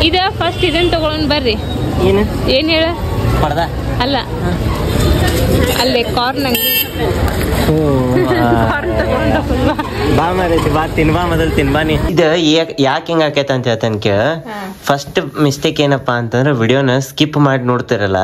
ಇದ ಫಸ್ಟ್ ಇದನ್ನ ತಗೊಳನ್ ಬರ್ರಿ ಏನು ಏನ್ ಹೇಳ ಪಡ್ದ ಅಲ್ಲ ಅಲ್ಲೇ ಕಾರ್ನ್ ಅಂಗಡಿ ಕಾರ್ನ್ ತಗೊಂಡ ಬಾ ಮಾರೈತಿ ಬಾ ತಿನ್ ಬಾ ಮೊದಲ್ ತಿನ್ ಬಾ ನೀ ಇದು ಯಾಕೆ ಹೆಂಗ ಆಕೈತ ಅಂತ ಹೇಳ್ತಾನ ಕೇ ಫಸ್ಟ್ ಮಿಸ್ಟೇಕ್ ಏನಪ್ಪಾ ಅಂತಂದ್ರೆ ವಿಡಿಯೋನ ಸ್ಕಿಪ್ ಮಾಡಿ ನೋಡ್ತಿರಲ್ಲ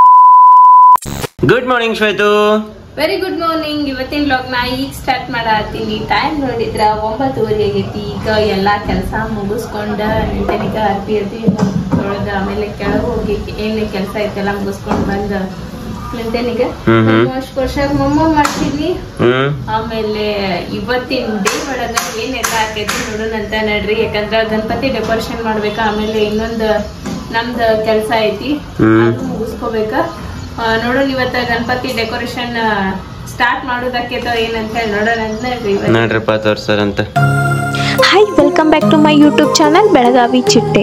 good morning Shwetu very good morning ಇವತ್ತಿನ ಬ್ಲಾಗ್ ನಾ ಈಗ ಸ್ಟಾರ್ಟ್ ಮಾಡತ್ತೀನಿ ಟೈಮ್ ನೋಡಿದ್ರ ಒಂಬತ್ತುವರೆ ಆಗೈತಿ ಈಗ ಎಲ್ಲಾ ಕೆಲಸ ಮುಗಿಸ್ಕೊಂಡ ನಿಂತನಿಗ ಅರ್ಬಿ ಅರ್ಬಿ ತೊಳೆದ ಆಮೇಲೆ ಕೆಳಗೆ ಹೋಗಿ ಏನ್ ಕೆಲಸ ಐತೆಲ್ಲ ಮುಗಿಸ್ಕೊಂಡ್ ಬಂದ ನಿಂತನಿಗ ಹ್ಮ್ ಹ್ಮ್. ವರ್ಷಾಗ ಮೊಮ್ಮ ಮಾಡ್ತೀನಿ ಹ್ಮ್ ಆಮೇಲೆ ಇವತ್ತಿನ ಡೇ ಒಳಗ ಏನೆಲ್ಲ ಆಕೈತಿ ನೋಡೋಣ ಅಂತ ನಡ್ರಿ ಯಾಕಂದ್ರ ಗಣಪತಿ ಡೆಕೋರೇಷನ್ ಮಾಡ್ಬೇಕ ಆಮೇಲೆ ಇನ್ನೊಂದ್ ನಮ್ದ್ ಕೆಲ್ಸ ಐತಿ ಹ್ಮ್. ಅದು ಮುಗಿಸ್ಕೋಬೇಕ ಆ, ನೋಡೋಣ ಇವತ್ತ ಗಣಪತಿ ಡೆಕೋರೇಷನ್ ಸ್ಟಾರ್ಟ್ ಮಾಡೋದಕ್ಕೆ ಏನಂತ ಹೇಳಿ ನೋಡೋಣ ಅಂತ ನಡ್ರಿ ಇವತ್ತು. ನೋಡ್ರಪ್ಪ ತೋರ್ಸರಂತ hi welcome back to my YouTube channel Belagavi ಚಿಟ್ಟೆ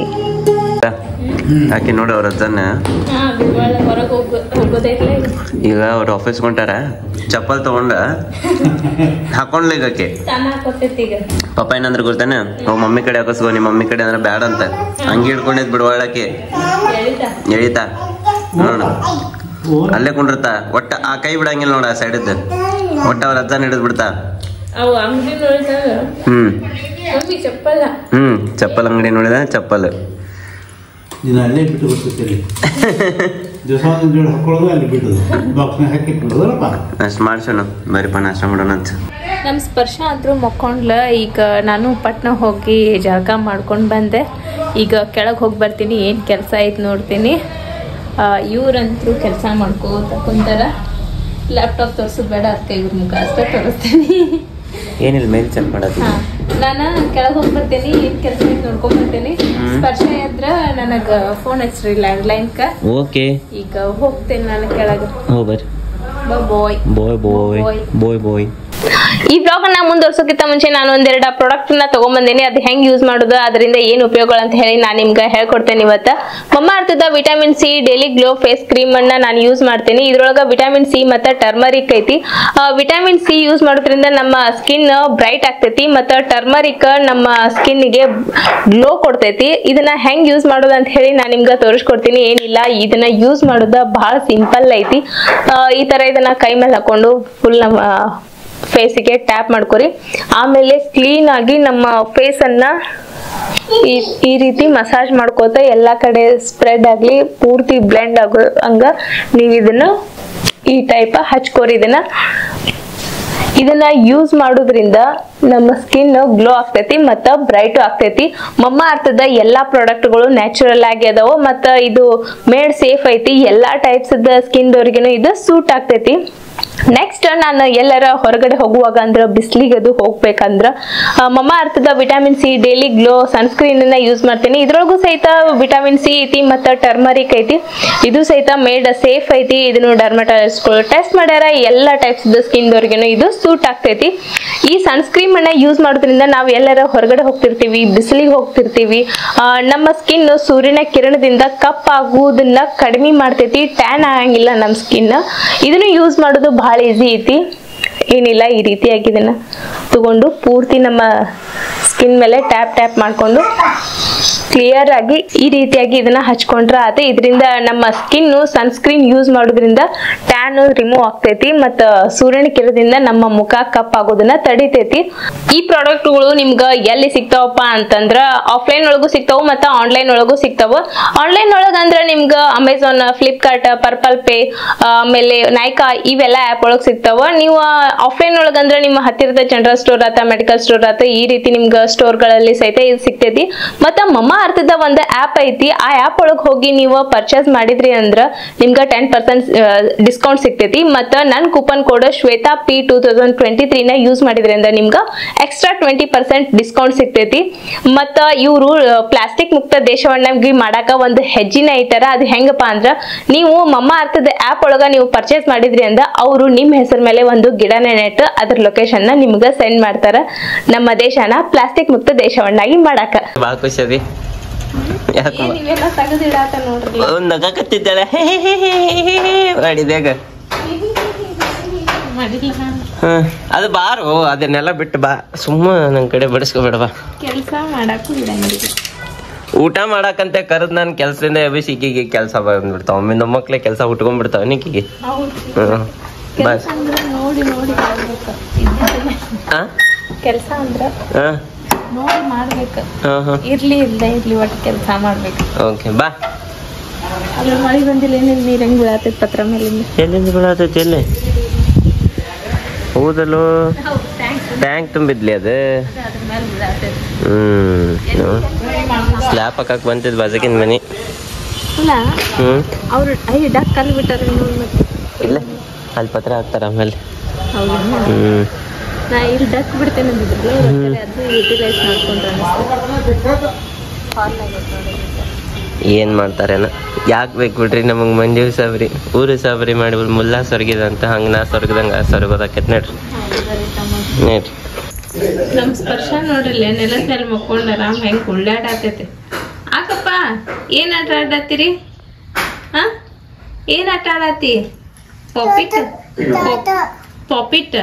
ಆಕೆ ನೋಡಿ ಅವ್ರ ಅಜ್ಜನ ಹಾ, ಬಿಡ್ವಾಳ ಹೊರಗ್ ಹೋಗ್ ಹೋಗೋದೈತ್ಲ ಈಗ. ಈಗ ಅವ್ರ ಆಫೀಸ್ ಹೊಂಟಾರ ಚಪ್ಪಲ್ ತಗೊಂಡ ಹಾಕೊಂಡ್ಲ ಈಗ ಆಕೆ ತಾನ ಕೊಟ್ಟೈತಿ ಈಗ ಪಾಪ ಏನಂದ್ರೆ ಗೊತ್ತಾನೆ ಅವ್ ಮಮ್ಮಿ ಕಡೆ ಹಾಕಸ್ಕೋ ನಿಮ್ಮ ಮಮ್ಮಿ ಕಡೆ ಅಂದ್ರೆ ಬ್ಯಾಡ ಅಂತ ಹಂಗೆ ಹಿಡ್ಕೊಂಡಿದ್ ಬಿಡುವಾಳಕ್ಕೆ ಹೇಳಿದ ಎಳಿತಾ ನೋಡು ಅಲ್ಲೇ ಕುಂಡಿರ್ತಾ ಒಟ್ಟ ಆ ಕೈ ಬಿಡಂಗಿಲ್ಲ ನೋಡ ಸೈಡ್ ಇದ್ದ ಒಟ್ಟ ಅವ್ರ ಅಜ್ಜನ ಹಿಡಿದ್ ಬಿಡ್ತಾ ಅವು ಅಂಗಡಿ ನೋಡಿದಾಗ ಹ್ಮ್ ಮಮ್ಮಿ ಚಪ್ಪಲ್ಲ ಹ್ಮ್ ಚಪ್ಪಲ್ ಅಂಗಡಿ ನೋಡಿದ ಚಪ್ಪಲ್ ನೀನು ಅಲ್ಲೇ ಬಿಟ್ಟು ಬರ್ತಿರ್ತೀರಿ ದಿವಸ ಒಂದೊಂದು ಜೋಡಿ ಹಾಕೊಳ್ಳೋದು ಅಲ್ಲಿ ಬಿಡೋದು ಬಾಕ್ಸ್ನಾಗ ಹಾಕಿ ಕೊಡೋದಲ್ಲಪ್ಪ ಅಷ್ಟ್ ಮಾಡ್ಸೋಣ ಬರೀಪ ನಾಷ್ಟ ಮಾಡೋಣ ಅಂತ ನಮ್ಮ ಸ್ಪರ್ಶ ಅಂದ್ರೂ ಮಕ್ಕೊಂಡ್ಲ ಈಗ ನಾನು ಪಟ್ನ ಹೋಗಿ ಜಳಕ ಮಾಡ್ಕೊಂಡು ಬಂದೆ ಈಗ ಕೆಳಗೆ ಹೋಗಿ ಬರ್ತೀನಿ ಏನು ಕೆಲಸ ಐತೆ ನೋಡ್ತೀನಿ ಇವ್ರಂತರೂ ಕೆಲಸ ಮಾಡ್ಕೋತ ಕುಂತಾರ ಲ್ಯಾಪ್ಟಾಪ್ ತೋರ್ಸೋದು ಬೇಡ ಅದಕ್ಕೆ ಇವ್ರ ಮುಖ ಅಷ್ಟೇ ತೋರಿಸ್ತೀನಿ ಏನಿಲ್ಲ ಮೇಲ್ ಚೆಕ್ ಮಾಡೋದು ಹಾ ನಾನು ಕೆಳಗೆ ಹೋಗಿ ಬರ್ತೀನಿ ಏನು ಕೆಲಸ ಐತೆ ನೋಡ್ಕೊಂಡ್ ಬರ್ತೀನಿ ಸ್ಪರ್ಶ ಇದ್ರ ನನಗೆ ಫೋನ್ ಹಚ್ಚ್ರಿ ಲ್ಯಾಂಡ್ಲೈನ್ಕ ಓಕೆ ಈಗ ಹೋಗ್ತೇನೆ ನಾನು ಕೆಳಗೆ ಹೋಗ್ಬರ್ರಿ ಬಾಯ್ ಬೋಯ್ ಬೋಯ್ ಬೋಯ್ ಬೋಯ್ ಈ ಬ್ಲಾಗ್ ಅನ್ನ ಮುಂದುವರ್ಸೋಕ್ಕಿಂತ ಮುಂಚೆ ನಾನು ಒಂದೆರಡು ಪ್ರಾಡಕ್ಟ್ ನ ತಗೊಂಡ್ಬಂದೇನಿ ಅದು ಹೆಂಗ್ ಯೂಸ್ ಮಾಡೋದು ಅದರಿಂದ ಏನ್ ಉಪಯೋಗಗಳು ಅಂತ ಹೇಳಿ ನಾನು ನಿಮ್ಗೆ ಹೇಳ್ಕೊಡ್ತೇನೆ ಇವತ್ತ ಮಮ್ಮ ಅರ್ಥದ vitamin C daily glow face cream ಅನ್ನ ನಾನು ಯೂಸ್ ಮಾಡ್ತೀನಿ ಇದ್ರೊಳಗ ವಿಟಮಿನ್ ಸಿ ಮತ್ತೆ ಟರ್ಮರಿಕ್ ಐತಿ ವಿಟಮಿನ್ ಸಿ ಯೂಸ್ ಮಾಡೋದ್ರಿಂದ ನಮ್ಮ ಸ್ಕಿನ್ ಬ್ರೈಟ್ ಆಗ್ತೈತಿ ಮತ್ತೆ ಟರ್ಮರಿಕ್ ನಮ್ಮ ಸ್ಕಿನ್ಗೆ ಗ್ಲೋ ಕೊಡ್ತೈತಿ ಇದನ್ನ ಹೆಂಗ್ ಯೂಸ್ ಮಾಡೋದು ಅಂತ ಹೇಳಿ ನಾನು ನಿಮ್ಗೆ ತೋರಿಸ್ಕೊಡ್ತೀನಿ ಏನಿಲ್ಲ ಇದನ್ನ ಯೂಸ್ ಮಾಡೋದ ಬಹಳ ಸಿಂಪಲ್ ಐತಿ ಆ, ಈ ತರ ಇದನ್ನ ಕೈ ಮೇಲೆ ಹಾಕೊಂಡು ಫುಲ್ ನಮ್ಮ ಫೇಸಿಗೆ ಟ್ಯಾಪ್ ಮಾಡ್ಕೊರಿ ಆಮೇಲೆ ಕ್ಲೀನ್ ಆಗಿ ನಮ್ಮ ಫೇಸ್ ಅನ್ನ ಈ ಈ ರೀತಿ ಮಸಾಜ್ ಮಾಡ್ಕೋತ ಎಲ್ಲ ಕಡೆ ಸ್ಪ್ರೆಡ್ ಆಗ್ಲಿ ಪೂರ್ತಿ ಬ್ಲೆಂಡ್ ಆಗೋ ಹಂಗ ನೀವು ಇದನ್ನ ಈ ಟೈಪ್ ಹಚ್ಕೋರಿ ಇದನ್ನ ಇದನ್ನ ಯೂಸ್ ಮಾಡೋದ್ರಿಂದ ನಮ್ಮ ಸ್ಕಿನ್ ಗ್ಲೋ ಆಗ್ತೈತಿ ಮತ್ತ ಬ್ರೈಟ್ ಆಗ್ತೈತಿ ಮಮ್ಮ ಅರ್ಥದ ಎಲ್ಲಾ ಪ್ರಾಡಕ್ಟ್ಗಳು ನ್ಯಾಚುರಲ್ ಆಗಿ ಅದಾವ ಮತ್ತ ಇದು ಮೇಡ್ ಸೇಫ್ ಐತಿ ಎಲ್ಲಾ ಟೈಪ್ಸ್ ಸ್ಕಿನ್ ದವ್ರಿಗೂ ಇದು ಸೂಟ್ ಆಗ್ತೈತಿ ನೆಕ್ಸ್ಟ್ ನಾನು ಎಲ್ಲರ ಹೊರಗಡೆ ಹೋಗುವಾಗ ಅಂದ್ರ ಬಿಸ್ಲಿಗೆ ಅದು ಹೋಗ್ಬೇಕಂದ್ರ ಆ, ಮಮ್ಮ ಅರ್ಥದ vitamin C daily glow sunscreen ಅನ್ನ ಯೂಸ್ ಮಾಡ್ತೀನಿ ಇದ್ರೊಳಗೂ ಸಹಿತ ವಿಟಮಿನ್ ಸಿ ಐತಿ ಮತ್ತ ಟರ್ಮರಿಕ್ ಐತಿ ಇದು ಸಹಿತ ಮೇಡ್ ಸೇಫ್ ಐತಿ ಇದನ್ನು ಡರ್ಮಟಾಲಜಿಸ್ಟ್ಗಳು ಟೆಸ್ಟ್ ಮಾಡ್ಯಾರ ಎಲ್ಲ ಟೈಪ್ಸ್ ಸ್ಕಿನ್ ದವ್ರಿಗೂ ಇದು ಸೂಟ್ ಆಗ್ತೈತಿ ಈ ಸನ್ಸ್ಕ್ರೀನ್ ಅನ್ನ ಯೂಸ್ ಮಾಡೋದ್ರಿಂದ ನಾವು ಎಲ್ಲರ ಹೊರಗಡೆ ಹೋಗ್ತಿರ್ತೀವಿ ಬಿಸಿಲಿಗೆ ಹೋಗ್ತಿರ್ತೀವಿ ಆ, ನಮ್ಮ ಸ್ಕಿನ್ ಸೂರ್ಯನ ಕಿರಣದಿಂದ ಕಪ್ ಆಗುವುದನ್ನ ಕಡಿಮೆ ಮಾಡ್ತೈತಿ ಟ್ಯಾನ್ ಆಗಂಗಿಲ್ಲ ನಮ್ಮ ಸ್ಕಿನ್ ಇದನ್ನು ಯೂಸ್ ಮಾಡೋದು ಬಹಳ ಈಸಿ ಐತಿ ಏನಿಲ್ಲ ಈ ರೀತಿಯಾಗಿ ಇದನ್ನ ತಗೊಂಡು ಪೂರ್ತಿ ನಮ್ಮ ಸ್ಕಿನ್ ಮೇಲೆ ಟ್ಯಾಪ್ ಟ್ಯಾಪ್ ಮಾಡ್ಕೊಂಡು ಕ್ಲಿಯರ್ ಆಗಿ ಈ ರೀತಿಯಾಗಿ ಇದನ್ನ ಹಚ್ಕೊಂಡ್ರ ಆತ ಇದರಿಂದ ನಮ್ಮ ಸ್ಕಿನ್ ಸನ್ಸ್ಕ್ರೀನ್ ಯೂಸ್ ಮಾಡೋದ್ರಿಂದ ಟ್ಯಾನ್ ರಿಮೂವ್ ಆಗ್ತೈತಿ ಮತ್ತ ಸೂರ್ಯನ ಕಿರಣದಿಂದ ನಮ್ಮ ಮುಖ ಕಪ್ ಆಗೋದನ್ನ ತಡಿತೈತಿ ಈ ಪ್ರಾಡಕ್ಟ್ಗಳು ನಿಮ್ಗ ಎಲ್ಲಿ ಸಿಗ್ತಾವಪ್ಪ ಅಂತಂದ್ರ ಆಫ್ಲೈನ್ ಒಳಗೂ ಸಿಗ್ತಾವ ಮತ್ತ ಆನ್ಲೈನ್ ಒಳಗೂ ಸಿಗ್ತಾವ ಆನ್ಲೈನ್ ಒಳಗ ಅಂದ್ರ ನಿಮ್ಗ ಅಮೆಝಾನ್ ಫ್ಲಿಪ್ಕಾರ್ಟ್ ಪರ್ಪಲ್ ಪೇ ಆಮೇಲೆ ನೈಕಾ ಇವೆಲ್ಲ ಆಪ್ ಒಳಗ್ ಸಿಗ್ತಾವ ನೀವು ಆಫ್ಲೈನ್ ಒಳಗ ಅಂದ್ರ ನಿಮ್ಮ ಹತ್ತಿರದ ಜನರಲ್ ಸ್ಟೋರ್ ಆತ ಮೆಡಿಕಲ್ ಸ್ಟೋರ್ ಆತ ಈ ರೀತಿ ನಿಮ್ಗ ಸ್ಟೋರ್ ಗಳಲ್ಲಿ ಸಹಿತ ಇದು ಸಿಗ್ತೈತಿ ಮತ್ತ ಮಮ್ಮ ಅರ್ಥದ ಒಂದು ಆಪ್ ಐತಿ ಆ ಆಪ್ ಒಳಗ್ ಹೋಗಿ ನೀವು ಪರ್ಚೇಸ್ ಮಾಡಿದ್ರಿ ಅಂದ್ರ ನಿಮ್ಗ ಟೆನ್ ಪರ್ಸೆಂಟ್ ಡಿಸ್ಕೌಂಟ್ ಸಿಗ್ತೈತಿ ಮತ್ತ ನನ್ coupon code Shwetha P two thousand twenty three ನ ಯೂಸ್ ಮಾಡಿದ್ರಿಂದ ನಿಮ್ಗ ಎಕ್ಸ್ಟ್ರಾ ಟ್ವೆಂಟಿ ಪರ್ಸೆಂಟ್ ಡಿಸ್ಕೌಂಟ್ ಸಿಗ್ತೈತಿ ಮತ್ತ ಇವರು ಪ್ಲಾಸ್ಟಿಕ್ ಮುಕ್ತ ದೇಶವನ್ನಾಗಿ ಮಾಡಾಕ ಒಂದು ಹೆಜ್ಜಿನ ಐತಾರ ಅದು ಹೆಂಗಪ್ಪ ಅಂದ್ರ ನೀವು ಮಮ್ಮ ಅರ್ಥದ ಆಪ್ ಒಳಗ ನೀವು ಪರ್ಚೇಸ್ ಮಾಡಿದ್ರಿ ಅಂದ ಅವರು ನಿಮ್ಮ ಹೆಸರ ಮೇಲೆ ಒಂದು ಗಿಡನ ನೆಟ್ಟು ಅದ್ರ ಲೊಕೇಶನ್ ನ ನಿಮ್ಗ ಸೆಂಡ್ ಮಾಡ್ತಾರ ನಮ್ಮ ದೇಶನ ಪ್ಲಾಸ್ಟಿಕ್ ಮುಕ್ತ ದೇಶವನ್ನಾಗಿ ಮಾಡಾಕ ಭಾಳ ಖುಷಿ ಅದಿ ಯಾಕೆ ನೀವೆಲ್ಲ ತೆಗೆದಿಡಾತ ನೋಡ್ರಿ ಒಂದ್ ನಗಕತ್ತಿದ್ದಾಳೆ ಮಾಡಿದ್ಯಾಗ ಮಾಡಿಲ್ಲ ಹ್ಮ್ ಅದು ಬಾರು ಅದನ್ನೆಲ್ಲ ಬಿಟ್ಟು ಬಾ ಸುಮ್ಮ ನನ್ ಕಡೆ ಬಿಡಿಸ್ಕೊಬೇಡ ಬಾ ಕೆಲಸ ಮಾಡಕ್ಕೂ ಬಿಡಂಗಿಲ್ಲ ಊಟ ಮಾಡಕಂತೆ ಕರೆದ್ ನನ್ ಕೆಲ್ಸದಿಂದ ಎಬ್ಬಿಸಿ ಈಕಿಗೆ ಕೆಲಸ ಬಂದ್ಬಿಡ್ತಾವ ಒಮ್ಮೆ ನಮ್ಮ ಮಕ್ಳೆ ಕೆಲಸ ಉಟ್ಕೊಂಡ್ಬಿಡ್ತಾವ ನಿಕ್ಕಿಗೆ ಹ್ಮ್ ಬಸ್ ನೋಡಿ ನೋಡಿ ಮಾಡ್ಬೇಕು ಆ ಕೆಲಸ ಅಂದ್ರ ಹಾ ನೋಡಿ ಮಾಡ್ಬೇಕು ಹಾ ಹಾ ಇರ್ಲಿ ಇಲ್ಲದೆ ಇರ್ಲಿ ಒಟ್ಟು ಕೆಲಸ ಮಾಡ್ಬೇಕು ಓಕೆ ಬಾ ಅಲ್ಲಿ ಮಳಿ ಬಂದಿಲ್ಲ ಏನಿಲ್ಲ ನೀರ್ ಹೆಂಗ್ ಬೀಳತೈತಿ ಪತ್ರ ಮೇಲಿಂದ ಎಲ್ಲಿಂದ ಬೀಳತೈತಿ ಎಲ್ಲಿ ಹೌದಲ್ಲೋ ಟ್ಯಾಂಕ್ ತುಂಬಿದ್ಲಿ ಅದು ಅದ್ರ ಮೇಲೆ ಬೀಳತೈತಿ ಹ್ಮ್ ಸ್ಲ್ಯಾಪ್ ಹಾಕಕ್ ಬಂತಿದ್ ಬಾಜಕಿನ ಮನಿ ಅಲ್ಲ ಹ್ಮ್ ಅವ್ರು ಐ ಡಕ್ ಕಲ್ ಬಿಟ್ಟಾರ ನೋಡಿ ಮತ್ತೆ ಇಲ್ಲ ಅಲ್ಲಿ ಪತ್ರ ಹಾಕ್ತಾರ ಆಮೇಲೆ ಹೌದಾ ಹ್ಮ್ ನಾ ಇಲ್ಲಿ ಡಕ್ ಬಿಡ್ತೇನೆ ಅಂದಿದ್ರಲ್ಲ ಅವ್ರು ಆ ಕಡೆ ಅದು ಯುಟಿಲೈಸ್ ಮಾಡ್ಕೊಂಡ್ರೆ ಅನಿಸ್ತು ಹಾಲ್ ಆಗೈತೆ ನೋಡಿ ಏನ್ ಮಾಡ್ತಾರೇನ ಯಾಕ್ ಬೇಕು ಬಿಡ್ರಿ ನಮಗ್ ಮಂಜು ಸಾಬ್ರಿ ಊರು ಸಾಬ್ರಿ ಮಾಡಿ ಮುಲ್ಲಾ ಸೊರಗಿದಂತ ಹಂಗ ನಾ ಸೊರಗದಂಗ ಸೊರಗೋದಾಕೈತ್ ನೋಡ್ರಿ ನೋಡ್ರಿ ನಮ್ ಸ್ಪರ್ಶ ನೋಡ್ರಿ ನೆಲದ ಮೇಲೆ ಮಕ್ಕೊಂಡ್ ಆರಾಮ್ ಹೆಂಗ್ ಉಳ್ಳಾಡತೈತಿ ಆಕಪ್ಪ ಏನ್ ಆಟ ಆಡತ್ತೀರಿ ಹಾ ಏನ್ ಆಟ ಆಡತ್ತಿ ಪಾಪಿಟ್ ಪಾಪಿಟ್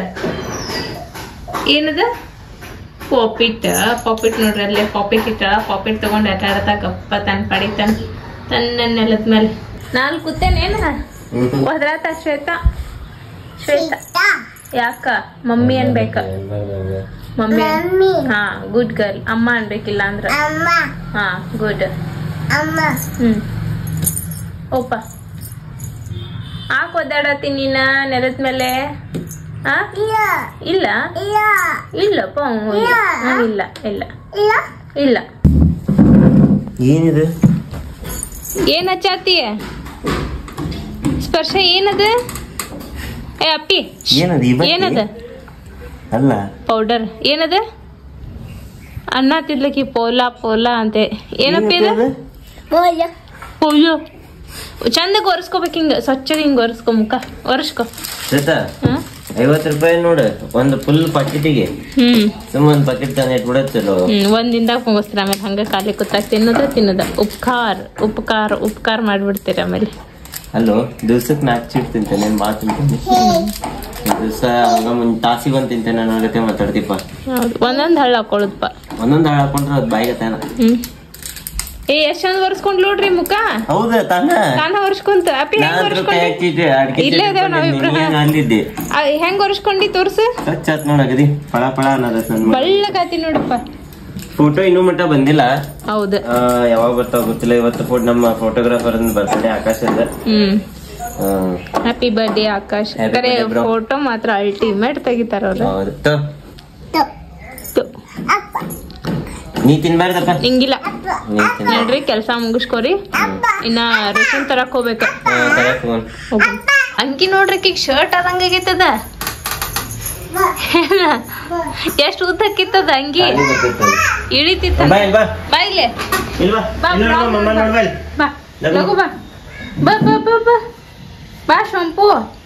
ಏನದ ಪಾಪಿಟ್ ಪಾಪಿಟ್ ನೋಡ್ರಿ ಅಲ್ಲೇ ಪಾಪಿಟ್ ಇಟ್ಟಾಳ ಪಾಪಿಟ್ ತಗೊಂಡ್ ಆಟ ಆಡತಾ ಗಪ್ಪ ತನ್ ಪಡಿ ತನ್ ತನ್ನ ನೆಲದ ಮೇಲೆ ನಾಲ್ ಕೂತೇನೇನ ಒದ್ರಾತ ಶ್ವೇತಾ ಶ್ವೇತಾ ಯಾಕ ಮಮ್ಮಿ ಅನ್ಬೇಕ ಮಮ್ಮಿ ಹಾ ಗುಡ್ ಗರ್ಲ್ ಅಮ್ಮ ಅನ್ಬೇಕಿಲ್ಲ ಅಂದ್ರ ಹಾ ಗುಡ್ ಹ್ಮ್ ಓಪ ಹಾಕ್ ಒದ್ದಾಡತ್ತಿ ನೀನ ನೆಲದ ಮೇಲೆ ಆ ಇಲ್ಲ ಇಲ್ಲಪ್ಪ ಹ್ಞೂ, ಇಲ್ಲ ಹ್ಞೂ, ಇಲ್ಲ ಇಲ್ಲ ಇಲ್ಲ ಏನಿದು ಏನ್ ಹಚ್ಚಾತಿ ಸ್ಪರ್ಶ ಏನದ ಏ ಅಪ್ಪಿ ಏನದು ಏನದ ಅಲ್ಲ ಪೌಡರ್ ಏನದ ಅನ್ನ ತಿದ್ಲಕ್ಕಿ ಪೋಲಾ ಪೋಲಾ ಅಂತೆ ಏನಪ್ಪ ಇದು ಪೋಯೋ ಚಂದಕ್ಕೆ ಒರೆಸ್ಕೋಬೇಕು ಹಿಂಗ ಸ್ವಚ್ಛಗೆ ಹಿಂಗ ಒರೆಸ್ಕೊ ಮುಖ ಒರೆಸ್ಕೊ ಶ್ವೇತಾ ಹ್ಮ್ ಐವತ್ ರೂಪಾಯಿ ನೋಡು ಒಂದು ಫುಲ್ ಪಾಕೆಟಿಗೆ ಹ್ಮ್ ಸುಮ್ಮ ಒಂದ್ ಪಾಕೆಟ್ ತಂದು ಇಟ್ಬಿಡತ್ತಲ್ಲ ಹ್ಮ್ ಒಂದ್ ದಿನದಾಗ ಮುಗಿಸ್ತೀರ ಆಮೇಲೆ ಹಂಗ ಖಾಲಿ ಕೂತಾಗ ತಿನ್ನೋದ ತಿನ್ನೋದ ಉಪಕಾರ ಉಪಕಾರ ಉಪಕಾರ ಮಾಡ್ಬಿಡ್ತೀರಿ ಆಮೇಲೆ ಅಲ್ಲೋ ದಿವ್ಸಕ್ಕೆ ನಾಲ್ಕು ಚೀಟ್ ತಿಂತೇನೆ ಏನ್ ಮಾತು ತಿಂತೇನೆ ದಿವಸ ಹಂಗ ಮುಂದ್ ತಾಸಿಗೆ ಒಂದ್ ತಿಂತೇನೆ ನನ್ನ ಜೊತೆ ಮಾತಾಡ್ತೀಪ ಹೌದು ಒಂದೊಂದ್ ಹಳ್ಳ ಹಾಕೊಳ್ಳೋದಪ್ಪ ಒಂದೊಂದ್ ಹಾಳು ಹಾಕೊಂಡ್ರೆ ಅದ್ ಬಾಯಿಗೆ ತಾನ ಹ್ಮ್ ಏ ಎಷ್ಟ್ ಚಂದ ಒರೆಸ್ಕೊಂಡ್ ನೋಡ್ರಿ ಮುಖ ಹೌದಾ ತಾನ ತಾನ ಒರೆಸ್ಕೊಂತ ಅಪ್ಪಿ ಹೆಂಗ್ ನಾನ್ ಒರೆಸ್ಕೊಂಡಿ ಹಾಕಿದ್ದೆ ಅಡ್ಗೆ ಇಲ್ಲೇ ಇದಾವ್ ನಾವಿಬ್ರು. ಅಲ್ಲಿದ್ದೆ ಆ, ಹೆಂಗ್ ಒರೆಸ್ಕೊಂಡಿ ತೋರ್ಸು ಸ್ವಚ್ಛ ಆತ್ ನೋಡಗದಿ ಪಳ ಪಳ ಅನ್ನದ ನನ್ ಬಳ್ಳಗಾತಿ ನೋಡಪ್ಪ ಫೋಟೋ ಇನ್ನೂ ಮಟ್ಟ ಬಂದಿಲ್ಲ ಹೌದು ಆ, ಯಾವಾಗ ಬರ್ತಾವ ಗೊತ್ತಿಲ್ಲ ಇವತ್ತು ಫೋಟೋ ನಮ್ಮ ಫೋಟೋಗ್ರಾಫರ್ ಬರ್ತಾನೆ ಆಕಾಶದ ಹ್ಮ್ ಆ, ಹ್ಯಾಪಿ ಬರ್ಡೇ ಆಕಾಶ್ Happy ಕರೆ birthday, bro. ಫೋಟೋ ಮಾತ್ರ ಅಲ್ಟಿಮೇಟ್ ತೆಗಿತಾರ ಅವ್ರು ಹೌದು ತೊ. ನೀ ತಿನ್ಬಾರ್ದಪ್ಪ ಹಿಂಗಿಲ್ಲ ನೀ ತಿನ್ ನೋಡ್ರಿ ಕೆಲ್ಸ ಮುಗಿಸ್ಕೋರಿ ಇನ್ನ ರೇಷನ್ ತರಕ್ ಹೋಗ್ಬೇಕ ಹಾ, correct one. ಹೋಗೋಣ. ಅಂಕಿ ನೋಡ್ರಿ ಈಗ ಶರ್ಟ್ ಆದಂಗಾಗೈತದ ಎಷ್ಟು ಉದ್ದಕ್ಕಿತ್ತದ ಅಂಗಿ ಖಾಲಿ ಗೊತ್ತಿತ್ತು. ಇಳಿತಿತ್ತ ಬಾ ಇಲ್ಲಿ ಬಾ ಬಾ ಇಲ್ಲೇ ಇಲ್ಲಿ ಬಾ ಬಾ, ಇಲ್ಲಿ ನೋಡು, ಬಾ, ಮಮ್ಮ ಬಾ. ನೋಡು ಬಾ ಇಲ್ಲಿ. ಬಾ ಲಗು. ಲಗು ಬಾ ಬಾ ಬಾ ಬಾ ಬಾ ಬಾ ಶಂಪು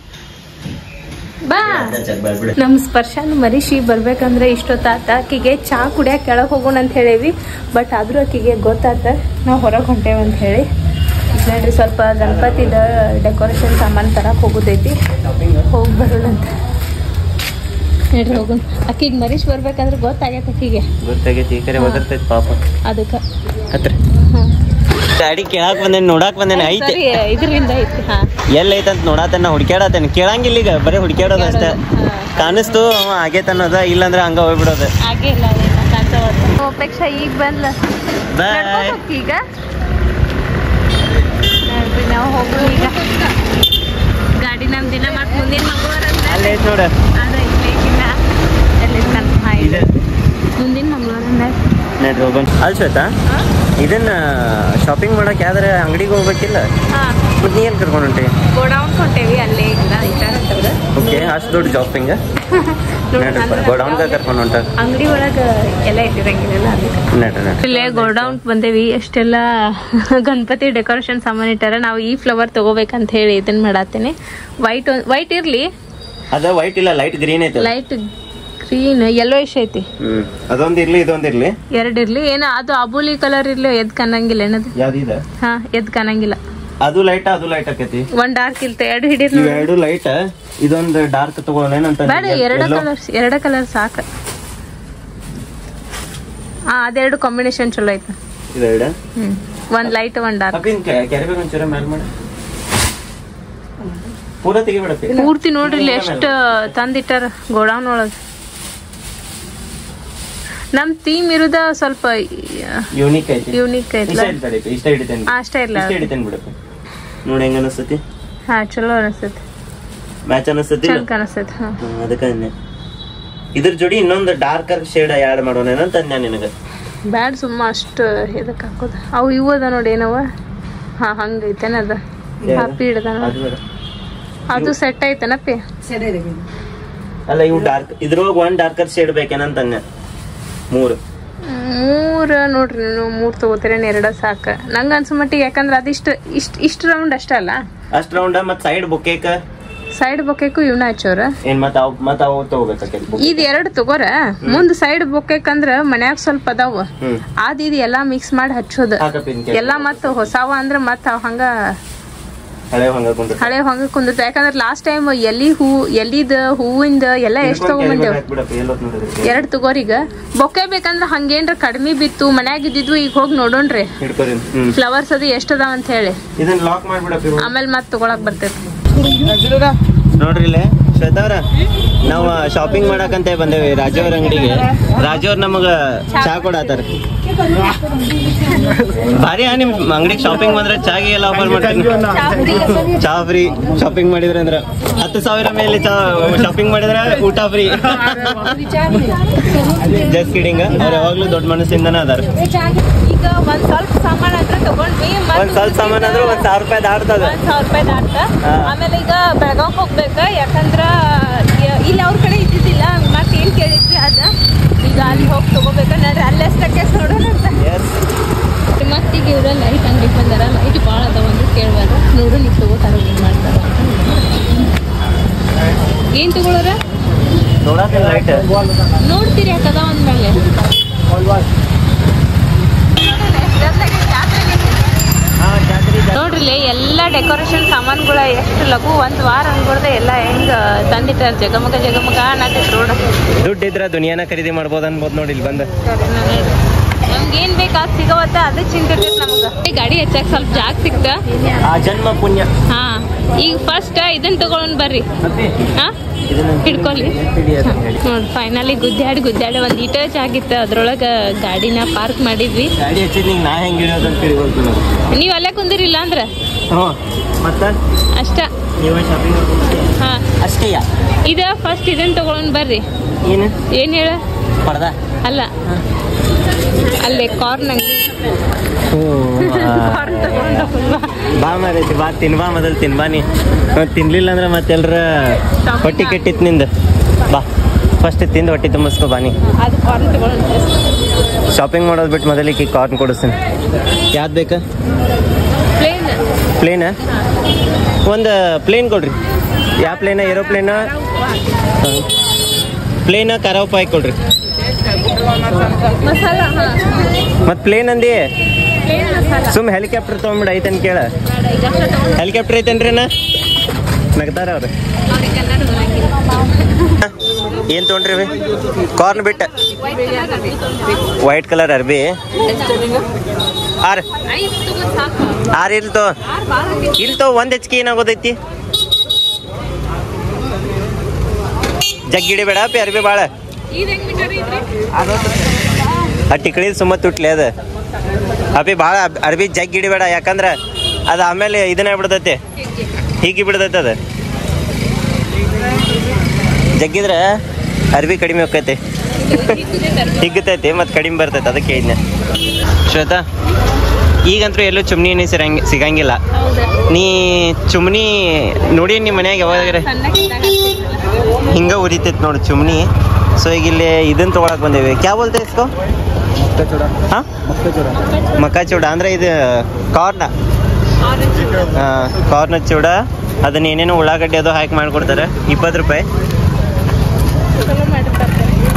ಬಾ ಅರ್ಧ ಚಕ್ ಬಾಳ್ ಬಿಡು. ನಮ್ ಸ್ಪರ್ಶನ ಮರಿಷಿ ಬರ್ಬೇಕಂದ್ರೆ ಇಷ್ಟೊತ್ತಾತ ಆಕಿಗೆ ಚಾ ಕುಡಿಯಾಕ ಕೆಳಗ್ ಹೋಗೋಣ ಅಂತ ಹೇಳೇವಿ ಬಟ್ ಆದ್ರೂ ಆಕಿಗೆ ಗೊತ್ತಾತ ನಾವು ಹೊರಗೆ ಹೊಂಟೇವ ಅಂತ ಹೇಳಿ ಈಗ ನೋಡ್ರಿ ಸ್ವಲ್ಪ ಗಣಪತಿದ ಡೆಕೋರೇಷನ್ ಸಾಮಾನು ತರಕ್ ಹೋಗುದೈತಿ ಹೋಗಿ ಬರೋಣ ಅಂತ ನೋಡ್ರಿ ಹೋಗೋಣ ಆಕಿಗೆ ಮರೀಶ್ ಬರ್ಬೇಕಂದ್ರೆ ಗೊತ್ತಾಗೈತೆ ಆಕಿಗೆ ಗೊತ್ತಾಗೈತಿ ಈ ಕಡೆ ಒದರ್ತೈತಿ ಪಾಪ ಅದಕ್ಕೆ ಹತ್ರ ಗಾಡಿ ಕೇಳಾಕ್ ಬಂದೇನಿ ನೋಡಾಕ್ ಬಂದೇನಿ ಐತಿ ಸರಿ ಇದರಿಂದ ಐತಿ ಹಾ ಎಲ್ಲಿ ಐತಂತ ನೋಡಾತನ ಹುಡ್ಕ್ಯಾಡತೇನೆ ಕೇಳಂಗಿಲ್ಲ ಈಗ ಬರೀ ಹುಡ್ಕ್ಯಾಡೋದು ಅಷ್ಟೇ ಕಾಣಿಸ್ತು ಅವ ಆಗೈತೆ ಅನ್ನೋದ ಇಲ್ಲಾಂದ್ರೆ ಹಂಗ ಹೋಗ್ಬಿಡೋದು ಹಾಗೆ ಇಲ್ಲ ಅದೇನ ಕಾಣ್ತಾವತ್ತ ಅಪೇಕ್ಷಾ ಈಗ ಬಂದ್ಲ ಬಾಯ್ ನಡ್ಕೊಂಡ್ ಹೋಗ್ತಿ ಈಗ ನೋಡ್ರಿ ನಾವು ಹೋಗೋಣ ಈಗ ಗಾಡಿ ನಮ್ ದಿನ ಮತ್ ಮುಂದಿನ ಮಂಗಳವಾರ ಅಂದ್ರೆ ಅಲ್ಲಿ ಐತ್ ನೋಡ ಅದ ಇಲ್ಲಿಗಿನ ಎಲ್ಲಿ ಕನ್ಫರ್ಮ್ ಇದೆ. ಮುಂದಿನ ಮಂಗಳವಾರ ಅಂದ್ರೆ ನಡ್ರಿ ಹೋಗೋಣ ಅಲ್ಲಿ ಶ್ವೇತಾ ಇದನ್ನ ಶಾಪಿಂಗ್ ಮಾಡಕ್ ಯಾವ್ದಾರ ಅಂಗಡಿಗೆ ಹೋಗ್ಬೇಕಿಲ್ಲ ಹಾ ಮತ್ ನೀ ಎಲ್ಲಿ ಕರ್ಕೊಂಡು ಹೊಂಟಿ ಗೋಡೌನ್ ಕೊಟ್ಟೇವಿ ಅಲ್ಲೇ ಇಲ್ಲ ಇಟ್ಟಾರಂತವ್ರು ಓಕೆ ಅಷ್ಟು ದೊಡ್ಡ ಶಾಪಿಂಗ್ ನಡ್ರಪ್ಪ ಗೋಡೌನ್ಗ ಕರ್ಕೊಂಡು ಹೊಂಟ ಅಂಗಡಿ ಒಳಗ ಎಲ್ಲ ಇಟ್ಟಿರಂಗಿಲ್ಲ ಅದಕ್ಕೆ ನಡ್ರಿ ನಡ್ರಿ ಇಲ್ಲೇ ಗೋಡೌನ್ ಬಂದೇವಿ ಎಷ್ಟೆಲ್ಲ ಗಣಪತಿ ಡೆಕೋರೇಷನ್ ಸಾಮಾನ್ ಇಟ್ಟಾರ ನಾವು ಈ ಫ್ಲವರ್ ತಗೋಬೇಕಂತ ಹೇಳಿ ಇದನ್ನ ಮಾಡತ್ತೀನಿ ವೈಟ್ ವೈಟ್ ಇರ್ಲಿ ಅದ ವೈಟ್ ಇಲ್ಲ ಲೈಟ್ ಗ್ರೀನ್ ಐತೆ ಲೈಟ್ ಗ್ರೀನ್ ಯೆಲ್ಲೋ ಇಶ್ ಐತಿ ಹ್ಮ್ ಅದೊಂದ್ ಇರ್ಲಿ ಇದೊಂದ್ ಇರ್ಲಿ ಎರಡ್ ಇರ್ಲಿ ಏನೋ ಅದು ಅಬೂಲಿ ಕಲರ್ ಇರ್ಲಿ ಎದ್ ಕಾಣಂಗಿಲ್ಲ ಏನದು ಯಾವ್ದಿದೆ ಹಾ ಎದ್ ಕಾಣಂಗಿಲ್ಲ ಅದು ಲೈಟ್ ಅದು ಲೈಟ್ ಆಕೈತಿ ಒಂದ್ ಡಾರ್ಕ್ ಇಲ್ತ ಎರಡು ಹಿಡೀರ್ ಇವ್ ಎರಡು ಲೈಟ್ ಇದೊಂದು ಡಾರ್ಕ್ ತಗೊಳ್ಳೇನಂತ ಬೇಡ ಎರಡು ಕಲರ್ ಎರಡು ಕಲರ್ ಸಾಕ ಹಾ ಅದೆರಡು ಕಾಂಬಿನೇಷನ್ ಚಲೋ ಐತೆ ಇವೆರಡ ಹ್ಮ್ ಒಂದ್ ಲೈಟ್ ಒಂದ್ ಡಾರ್ಕ್ ಅಪ್ಪಿನ್ ಕ್ಯಾರಿಬ್ಯಾಗ್ ಒಂಚೂರ ಮ್ಯಾಲ್ ಮಾಡ ಪೂರ ತೆಗಿಬೇಡಪ್ಪಿ ಪೂರ್ತಿ ನೋಡ್ರಿ ಇಲ್ಲಿ ಎಷ್ಟ್ ತಂದಿಟ್ಟಾರ ಗೋಡೌನ್ ಒಳಗ್ ನಮ್ ಥೀಮ್ ಇರುದ ಸ್ವಲ್ಪ ಯೂನಿಕ್ ಐತಿ ಯೂನಿಕ್ ಇಷ್ಟ ಐತ್ಲ ಇರ್ತಾರೆ ಇಷ್ಟ ಹಿಡಿತೇನೆ ಆ, ಅಷ್ಟೇ ಇರ್ಲ ಇಷ್ಟ ಹಿಡಿತೇನೆ ಬಿಡಪ್ಪ ನೋಡಿ ಹೆಂಗ ಅನಸ್ತತಿ ಹಾ ಚಲೋ ಅನಸ್ತೈತಿ ಮ್ಯಾಚ್ ಅನಸ್ತತಿ ಚಂದ ಕಾಣಿಸ್ತೈತಿ ಹಾ ಅದಕ್ಕೆ ಅಂದೆ ಇದ್ರ ಜೋಡಿ ಇನ್ನೊಂದು ಡಾರ್ಕರ್ ಶೇಡ್ ಆ್ಯಡ್ ಮಾಡೋಣ ಅಂತ ಅಂದ್ಯಾ ನಿನಗ ಬ್ಯಾಡ್ ಸುಮ್ಮ ಅಷ್ಟು ಇದಕ್ಕೆ ಹಾಕೋದು ಅವು ಇವು ಅದ ನೋಡಿ ಏನವ ಹಾ ಹಂಗೈತೇನ ಅದ ಹಪ್ಪಿ ಹಿಡ್ದ ನೋಡಿ ಅದು ಬೇಡ. ಅದು ಸೆಟ್ ಐತನಪ್ಪಿ ಅಲ್ಲ ಇವು ಡಾರ್ಕ್ ಇದ್ರೊಳಗ ಒಂದ್ ಡಾರ್ಕರ್ ಶೇಡ್ ಬೇಕೇನಂತ ಅಂದ್ಯ ಮೂರು ಮೂರ್ ನೋಡ್ರಿ ನೀವು ಮೂರ್ ತಗೋತೀರೇನ್ ಎರಡ ಸಾಕ ನಂಗ ಅನ್ಸೋ ಮಟ್ಟಿಗೆ ಯಾಕಂದ್ರ ಅದಿಷ್ಟ ಇಷ್ಟ ಇಷ್ಟ ರೌಂಡ್ ಅಷ್ಟ ಅಲ್ಲ ಅಷ್ಟ್ ರೌಂಡ ಮತ್ ಸೈಡ್ ಬುಕ್ಕೇಕ ಸೈಡ್ ಬೊಕ್ಕೇಕು ಇವನ ಹಚ್ಚೋರ ಏನ್ ಮತ್ ಅವ್ ಮತ್ ಅವು ತಗೋಬೇಕಾಕೈತಿ ಇದ್ ಎರಡ್ ತಗೋರ ಮುಂದ್ ಸೈಡ್ ಬೊಕ್ಕೇಕಂದ್ರ ಮನ್ಯಾಗ ಸ್ವಲ್ಪ ಅದಾವ ಹ್ಮ್ ಅದ್ ಇದ್ ಎಲ್ಲಾ ಮಿಕ್ಸ್ ಮಾಡಿ ಹಚ್ಚೋದ ಹಾಕಪ್ಪಿನ್ ಎಲ್ಲಾ ಮತ್ತ ಹೊಸಾವ ಅಂದ್ರ ಮತ್ತ ಅವ್ ಹಂಗ ಹಳೆ ಹಂಗ ಕುಂದ್ರ ಹಳೆ ಹಂಗ ಕುಂದತ ಯಾಕಂದ್ರ ಲಾಸ್ಟ್ ಟೈಮ್ ಎಲಿ ಹೂ ಎಲಿದ ಹೂವಿಂದ ಎಲ್ಲಾ ಎಷ್ಟ್ ತಗೊಂಬಂದೇವ್ ಬಿಡಪ್ಪ ಎಲ್ಲೋತ್ ನೋಡಿದ್ರಿ ಎರಡ್ ತಗೋರೀಗ ಬೊಕ್ಕೆ ಬೇಕಂದ್ರ ಹಂಗೇನ್ರ ಕಡಿಮೆ ಬಿತ್ತು ಮನ್ಯಾಗ ಇದ್ದಿದ್ವು ಈಗ ಹೋಗಿ ನೋಡೋಣ್ರಿ ಹಿಡ್ಕೊರಿ ಹ್ಮ್ ಫ್ಲವರ್ಸ್ ಅದು ಎಷ್ಟ್ ಅದಾವ ಅಂತ ಹೇಳಿ ಇದನ್ನ ಲಾಕ್ ಮಾಡ್ಬಿಡಪ್ಪ ಆಮೇಲೆ ಮತ್ ತಗೊಳಕ್ ಬರ್ತೈತಿ ನೋಡ್ರಿ ಇಲ್ಲೇ ಶ್ವೇತಾ ಅವ್ರ ನಾವು ಶಾಪಿಂಗ್ ಮಾಡಕಂತ ಬಂದೇವಿ ರಾಜು ಅವ್ರ ಅಂಗಡಿಗೆ ರಾಜು ಅವ್ರ ನಮಗ ಚಾ ಕೊಡತ್ತಾರ ಭಾರಿ ನಿಮ್ ಅಂಗಡಿಗೆ ಶಾಪಿಂಗ್ ಬಂದ್ರೆ ಚಾಗಿ ಎಲ್ಲ ಆಫರ್ ಮಾಡ್ತೀನಿ ಚಾ ಫ್ರೀ ಶಾಪಿಂಗ್ ಮಾಡಿದ್ರೆ ಅಂದ್ರ ಹತ್ತು ಸಾವಿರ ಮೇಲೆ ಚಾ ಶಾಪಿಂಗ್ ಮಾಡಿದ್ರೆ ಊಟ ಫ್ರೀ ಜಸ್ಟ್ ಕಿಡಿಂಗ್ ಅವ್ರು ಯಾವಾಗ್ಲೂ ದೊಡ್ಡ ಮನಸ್ಸಿಂದನೇ ಅದಾರ ಈಗ ಒಂದ್ ಸ್ವಲ್ಪ ಸಾಮಾನ್ ಹತ್ರ ತಗೊಂಡ್ವಿ ಮತ್ತ್ ಒಂದ್ ಸ್ವಲ್ಪ ಸಾಮಾನ್ ಆದ್ರೂ ಒಂದ್ ಸಾವಿರ ರೂಪಾಯಿ ದಾಟ್ತದ ಒಂದ್ ಸಾವಿರ ರೂಪಾಯಿ ದಾಟ ಹಾ. ಆಮೇಲೆ ಈಗ ಬೆಳಗಾವ್ ಹೋಗ್ಬೇಕ ಯಾಕಂದ್ರ ಯ- ಇಲ್ಲಿ ಅವ್ರ ಕಡೆ ಇದ್ದಿದ್ದಿಲ್ಲ ಮತ್ ಏನ್ ಕೇಳಿದ್ವಿ ಅದ ಈಗ ಅಲ್ಲಿ ಹೋಗಿ ತಗೋಬೇಕ ನೋಡ್ರಿ ಅಲ್ಲೇ ಸ್ಟಕ್ಕೆ ನೋಡೋಣ ಅಂತ ಎಸ್ ಮತ್ತ್ ಈಗ ಇವ್ರ ಲೈಟ್ ಅಂಗಡಿಗೆ ಬಂದಾರ ಲೈಟ್ ಭಾಳ ಅದಾವ ಅಂದ್ರೆ ಕೇಳ್ಬಾರ ನೋಡು ನೀವು ತಗೋತಾರ ಏನ್ ಮಾಡ್ತಾರ ಅಂತ ಏನ್ ತಗೊಳೋರ ನೋಡಕ್ಕೆ ಲೈಟ್ ನೋಡ್ತೀರಿ ಯಾಕದ ಅಂದ್ಮೇಲೆ ಹಾ ಜಾತ್ರೆ ನೋಡ್ರಿಲೆ ಎಲ್ಲ ಡೆಕೋರೇಷನ್ ಸಾಮಾನುಗಳ ಎಷ್ಟು ಲಘು ಒಂದ್ ವಾರ ಅನ್ಕೊಳ್ದೆ ಎಲ್ಲ ಹೆಂಗ ತಂದಿಟ್ಟಾರ ಜಗಮಗ ಜಗಮಗ ಅನ್ನತೈತಿ ರೋಡ್ ದುಡ್ಡು ಇದ್ರ ದುನಿಯಾನ ಖರೀದಿ ಮಾಡ್ಬೋದು ಅನ್ಬೋದು ನೋಡಿ ಇಲ್ಲಿ ಬಂದು ನಮ್ಗೆ ಏನ್ ಬೇಕು ಅದ್ ಸಿಗವತ್ತ ಅದೇ ಚಿಂತೆ ಇರ್ತೈತಿ ನಮಗ ಈ ಗಾಡಿ ಹೆಚ್ಚಾಕ್ ಸ್ವಲ್ಪ ಜಾಗ ಸಿಕ್ತ ಆ ಜನ್ಮ ಪುಣ್ಯ ಹಾ ಈಗ ಫಸ್ಟ್ ಇದನ್ನ ತಗೊಳನ್ ಬರ್ರಿ ಅಪ್ಪಿ, ಹಾ ಇದನ್ನ ಹಿಡ್ಕೊಳ್ಳಿ ಹಿಡಿಯೋದು ಹೇಳಿ. ನೋಡ್ ಫೈನಲಿ ಗುದ್ದಾಡಿ ಗುದ್ದಾಡಿ ಒಂದ್ ಈಟಚ್ ಆಗಿತ್ತ ಅದ್ರೊಳಗ ಗಾಡಿನ ಪಾರ್ಕ್ ಮಾಡಿದ್ವಿ ಗಾಡಿ ಹಚ್ಚಿದ್ ನಿಂಗೆ ನಾ ಹೆಂಗ್ ಹಿಡಿಯೋದು ಅಂತ ತಿಳಿಬೋದು ನನಗೆ ನೀವ್ ಅಲ್ಲೇ ಕುಂದಿರಿಲ್ಲ ಅಂದ್ರ ಹ್ಞೂ ಮತ್ತ ಅಷ್ಟ ನೀವೇ ಶಾಪಿಂಗ್ ಹಾ ಅಷ್ಟೇ ಇದ ಫಸ್ಟ್ ಇದನ್ನ ತಗೊಳನ್ ಬರ್ರಿ ಏನು ಏನ್ ಹೇಳ ಪಡ್ದ ಅಲ್ಲ ಅಲ್ಲೇ ಕಾರ್ನ್ ಅಂಗಡಿ ಕಾರ್ನ್ ತಗೊಂಡ ಬಾ ಮಾರೈತಿ ಬಾ ತಿನ್ ಬಾ ಮೊದಲು ತಿನ್ ಬಾ ನೀ ಮತ್ತ್ ತಿನ್ಲಿಲ್ಲ ಅಂದ್ರೆ ಮತ್ತೆಲ್ರ ಹೊಟ್ಟಿ ಕೆಟ್ಟಿತ್ ನಿಂದ ಬಾ ಫಸ್ಟ್ ತಿಂದು ಹೊಟ್ಟಿ ತುಂಬಿಸ್ಕೊ ಬಾ ನೀ ಅದು ಕಾರ್ನ್ ತಗೊಳ್ಳೋಣ ಶಾಪಿಂಗ್ ಮಾಡೋದು ಬಿಟ್ಟು ಮೊದಲಿಗೆ ಕಾರ್ನ್ ಕೊಡಿಸ್ತೀನಿ ಯಾವ್ದು ಬೇಕಾ ಪ್ಲೇನ್ ಪ್ಲೇನ ಒಂದು ಪ್ಲೇನ್ ಕೊಡ್ರಿ ಯಾವ ಪ್ಲೇನ ಏರೋಪ್ಲೇನ ಪ್ಲೇನ ಕರಾವ್ ಪಾಯ್ ಕೊಡ್ರಿ ಮಸಾಲ ಹಾ ಮತ್ತು ಪ್ಲೇನ್ ಅಂದಿ ಪ್ಲೇನ್ ಮಸಾಲ ಸುಮ್ ಹೆಲಿಕಾಪ್ಟರ್ ತೊಗೊಂಬಿಡ ಐತನ್ ಕೇಳ ಬೇಡ ಈಗ ಅಷ್ಟೇ ತಗೊಂಡು ಹೆಲಿಕಾಪ್ಟರ್ ಐತೇನ್ರಿ ನಾ ನಗ್ತಾರ ಅವ್ರು ಅವ್ರಿಗೆ ಕನ್ನಡ ಬರಂಗಿಲ್ಲ ಏನ್ ತೊಗೊಂಡ್ರಿ ಇವೆ? ಕಾರ್ನ್ ಬಿಟ್ಟ ವೈಟ್ ಕಲರ್ ಅರ್ಬಿ ಆರ್ ಐದು ತಗೊಂಡ್ ಸಾಕು ಆರ್ ಇಲ್ ತೋ ಆರ್ ಭಾಳ ಆಗೈತಿ. ಇಲ್ ತೋ ಒಂದ್ ಹೆಚ್ಚಿಗೆ ಏನಾಗೋದೈತಿ ಜಗ್ಗಿಡಿ ಬೇಡ ಪಿ ಅರ್ಬಿ ಭಾಳ ಇದ್ ಹೆಂಗ್ ಮೀಟರ್ ಐತ್ರಿ ಆ ಟಿಕಳಿ ಸುಮ್ಮ ತುಟ್ಲಿ ಅದ ಅಪ್ಪಿ ಭಾಳ ಅರ್ಬಿ ಜಗ್ಗಿ ಹಿಡಿಬೇಡ ಯಾಕಂದ್ರ ಅದು ಆಮೇಲೆ ಇದನ್ನ ಬಿಡ್ತೈತಿ ಹೀಗೆ ಬಿಡ್ತೈತಿ ಅದು ಜಗ್ಗಿದ್ರ ಅರ್ಬಿ ಕಡಿಮೆ ಹೋಗ್ತೈತಿ ಹಿಗ್ಗತೈತಿ ಮತ್ತು ಕಡಿಮೆ ಬರ್ತೈತಿ ಅದಕ್ಕೆ ಹೇಳಿದ್ನೆ ಶ್ವೇತಾ ಈಗಂತೂ ಎಲ್ಲೂ ಚುಮ್ನಿ ಎಣ್ಣೆ ಸಿರಂಗ ಸಿಗಂಗಿಲ್ಲ ಹೌದಾ ನೀ ಚುಮ್ನಿ ನೋಡಿ ನಿಮ್ಮ ಮನ್ಯಾಗ ಯಾವಾಗಾರ ಸಣ್ಣಕ್ಕಿದ್ದಾಗ ಹಿಂಗ ಉರಿತೈತಿ ನೋಡಿ ಚುಮ್ನಿ ಸೊ ಈಗ ಇಲ್ಲಿ ಇದನ್ನ ತೊಗೊಳಕ್ ಬಂದೇವಿ ಕ್ಯಾ ಬೋಲ್ತೆ ಇಸ್ಕೋ ಹಾ ಮಕ್ಕ ಚೂಡ ಅಂದ್ರೆ ಇದು ಕಾರ್ನ ಕಾರ್ನ ಚೂಡ ಅದನ್ನ ಏನೇನೋ ಉಳ್ಳಾಗಡ್ಡಿ ಅದು ಹಾಕಿ ಮಾಡ್ಕೊಡ್ತಾರೆ ಇಪ್ಪತ್ತು ರೂಪಾಯಿ ಚಲೋ ಮಾಡಿರ್ತಾರೆ